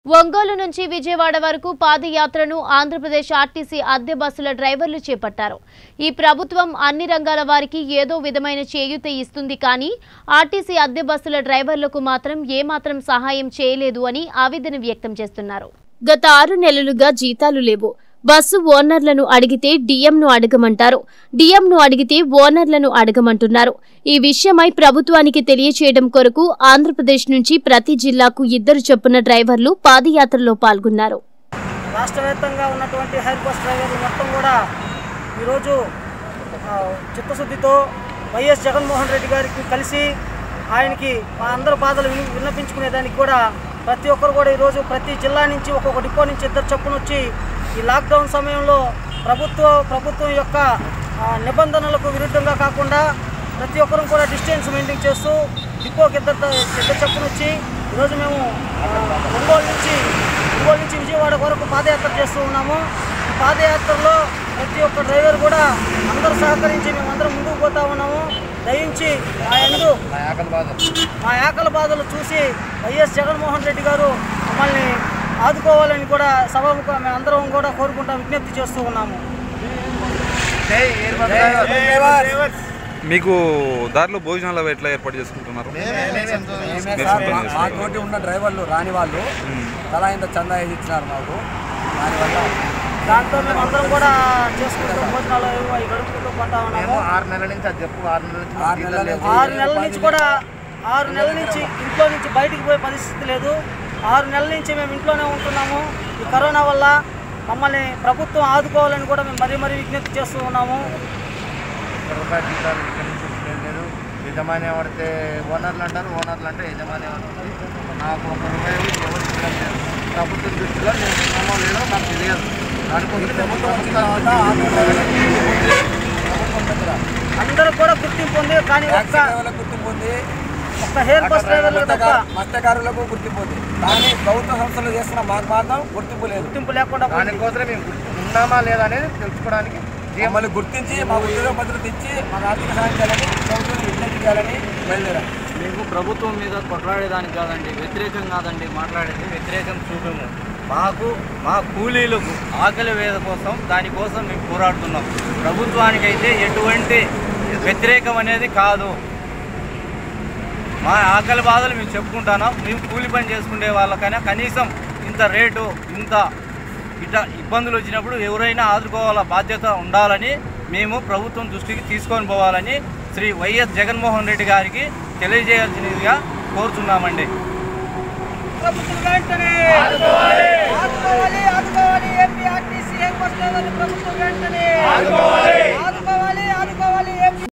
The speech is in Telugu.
ఒంగోలు నుంచి విజయవాడ వరకు పాదయాత్రను ఆంధ్రప్రదేశ్ ఆర్టీసీ అద్దె బస్సుల డ్రైవర్లు చేపట్టారు ఈ ప్రభుత్వం అన్ని రంగాల వారికి ఏదో విధమైన చేయూత ఇస్తుంది కానీ ఆర్టీసీ అద్దె బస్సుల డ్రైవర్లకు మాత్రం ఏమాత్రం సహాయం చేయలేదు అని ఆవేదన వ్యక్తం చేస్తున్నారు గత ఆరు నెలలుగా జీతాలు లేవు బస్సు ఓనర్లను అడిగితే డిఎంను అడగమంటారు డిఎంను అడిగితే ఓనర్లను అడగమంటున్నారు ఈ విషయమై ప్రభుత్వానికి తెలియచేయడం కొరకు ఆంధ్రప్రదేశ్ నుంచి ప్రతి జిల్లాకు ఇద్దరు చొప్పున డ్రైవర్లు పాదయాత్రలో పాల్గొన్నారు రాష్ట్ర వ్యాప్తంగా ఉన్నటువంటి హైర్ బస్ డ్రైవర్లు మొత్తం కూడా ఈరోజు ఆ, చిత్తశుద్ధితో వైఎస్ జగన్మోహన్ రెడ్డి గారికి కలిసి ఆయనకి మా అందరి బాధలు విని విన్నపించుకునేదానికి కూడా ప్రతి ఒక్కరు కూడా ఈరోజు ప్రతి జిల్లా నుంచి ఒక్కొక్క డిపో నుంచి ఇద్దరు చొప్పున వచ్చి ఈ లాక్డౌన్ సమయంలో ప్రభుత్వ ప్రభుత్వం యొక్క ఆ, నిబంధనలకు విరుద్ధంగా కాకుండా ప్రతి ఒక్కరూ కూడా డిస్టెన్స్ మెయింటైన్ చేస్తూ డిపోకి ఇద్దరు ఇద్దరు చొప్పున వచ్చి ఈరోజు మేము ఆ, ఒంగోలు నుంచి ఒంగోలు నుంచి విజయవాడ వరకు పాదయాత్ర చేస్తూ ఉన్నాము ఈ పాదయాత్రలో ప్రతి ఒక్క డ్రైవర్ కూడా అందరూ సహకరించి మేమందరం ముందుకు పోతా ఉన్నాము దయించి మా ఎందు మా ఆకలి బాధలు చూసి వైఎస్ జగన్మోహన్ రెడ్డి గారు మమ్మల్ని ఆదుకోవాలని కూడా సభముఖ మేమందరం కూడా కోరుకుంటా విజ్ఞప్తి చేస్తూ ఉన్నాము మీకు దారిలో భోజనాలు అవి ఎట్లా ఏర్పాటు చేసుకుంటున్నారు మేమే మీరు సార్ సొంతంగా మా- మా తోటి ఉన్న డ్రైవర్లు రాని వాళ్ళు తలా ఇంత చందా వేసి ఇచ్చినారు మాకు దానివల్ల దాంతో మేము అందరం కూడా చేసుకుంటూ భోజనాలు అవి గడుపుకుంటూ పోతా ఉన్నాము ఆరు నెలల నుంచి అది చెప్పు ఆరు నెలల నుంచి ఆరు నెలల నుంచి ఆరు నెలల నుంచి కూడా ఆరు నెలల నుంచి ఇంట్లో నుంచి బయటికి పోయే పరిస్థితి లేదు ఆరు నెలల నుంచి మేము ఇంట్లోనే ఉంటున్నాము ఈ కరోనా వల్ల మమ్మల్ని ప్రభుత్వం ఆదుకోవాలని కూడా మేము మరీ మరీ విజ్ఞప్తి చేస్తూ ఉన్నాము ఒక్క రూపాయి జీతాలు ఇక్కడ నుంచి ఏం లేదు యజమాని పడితే ఓనర్లు అంటారు ఓనర్లు అంటే యజమాని ఉంటుంది నాకు ఒక రూపాయి ఎవరు ఇవ్వడం లేదు ప్రభుత్వం దృష్టిలో నేను ఉన్నామో లేదో నాకు తెలియదు దానికోసం ప్రభుత్వం వచ్చిన తర్వాత ఆటో డ్రైవర్లకి ప్రభుత్వం దగ్గర అందరూ కూడా గుర్తింపు ఉంది కానీ ట్యాక్సీ ఒక్క డ్రైవర్లకు గుర్తింపు ఉంది ఒక్క హెయిర్ బస్ డ్రైవర్లకు తప్ప మత్స్యకారు- మత్స్యకారులకు గుర్తింపు ఉంది కానీ ప్రభుత్వ సంస్థలు చేస్తున్న మాకు మాత్రం గుర్తింపు లేదు గుర్తింపు లేకుండా పోయింది. దానికోసమే మేము ఉన్నామా లేదా అనేది తెలుసుకోవడానికి మమ్మల్ని గుర్తించి మా ఉద్యోగ భద్రత ఇచ్చి మాకు ఆర్థిక సాయం చేయాలని ప్రభుత్వం విజ్ఞప్తి చేయాలని బయలుదేరాం మేము ప్రభుత్వం మీద కొట్లాడేదానికి కాదండి వ్యతిరేకం కాదండి మాట్లాడేది వ్యతిరేకం చూపము మాకు మా కూలీలకు ఆకలి వేద కోసం దానికోసం మేము పోరాడుతున్నాం ప్రభుత్వానికైతే ఎటువంటి వ్యతిరేకం అనేది కాదు మా ఆకలి బాధలు మేము చెప్పుకుంటున్నాం మేము కూలి పని చేసుకునే వాళ్ళకైనా కనీసం ఇంత రేటు ఇంత ఇట్లా ఇబ్బందులు వచ్చినప్పుడు ఎవరైనా ఆదుకోవాల బాధ్యత ఉండాలని మేము ప్రభుత్వం దృష్టికి తీసుకొని పోవాలని శ్రీ వైఎస్ జగన్మోహన్ రెడ్డి గారికి తెలియజేయాల్సినదిగా కోరుతున్నామండి ప్రభుత్వం వెంటనే ఆదుకోవాలి ఆదుకోవాలి ఏపీ ఆర్టీసీ హెయిర్ బస్ డ్రైవర్లు ప్రభుత్వం వెంటనే